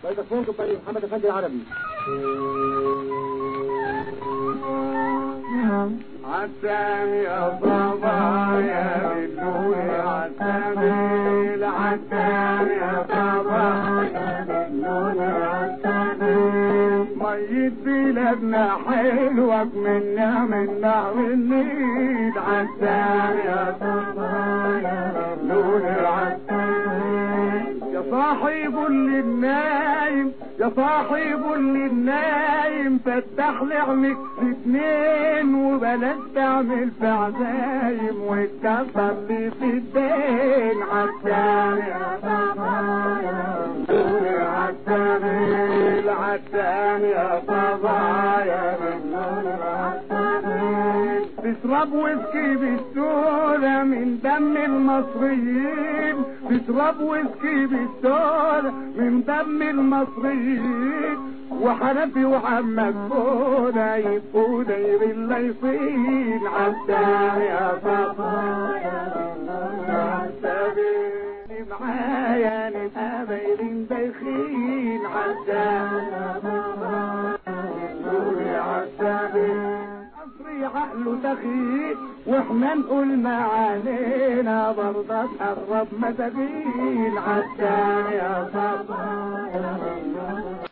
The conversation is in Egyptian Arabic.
ميكروفون كومباني محمد افندي العربي عسام يا بابا يا بالنور عسامي عسام يا بابا يا بالنور عسامي ميت بلادنا حلوة منا منا والنيل عسام يا بابا يا بالنور عسامي يا صاحب اللي النايم يا صاحب اللي النايم فتح لعمك في اتنين وبلاش تعمل في عزايم واتكسر لي في الدين عالتاني يا بابا يا عالتاني العالتاني يا بابا يا عالتاني تشرب ويسكي بالسودا من دم المصريين تشرب ويسكي بالسودا من دم المصريين وحنفي وحمد فودا يبقوا داير الليصين عالدار يا بابا عالسبيل معايا نبقى بايرين دايخين عالدار يا بابا عالسبيل عصري عقله دخيل واحنا نقول ما علينا برضه تقرب مساكين عالدار يا بابا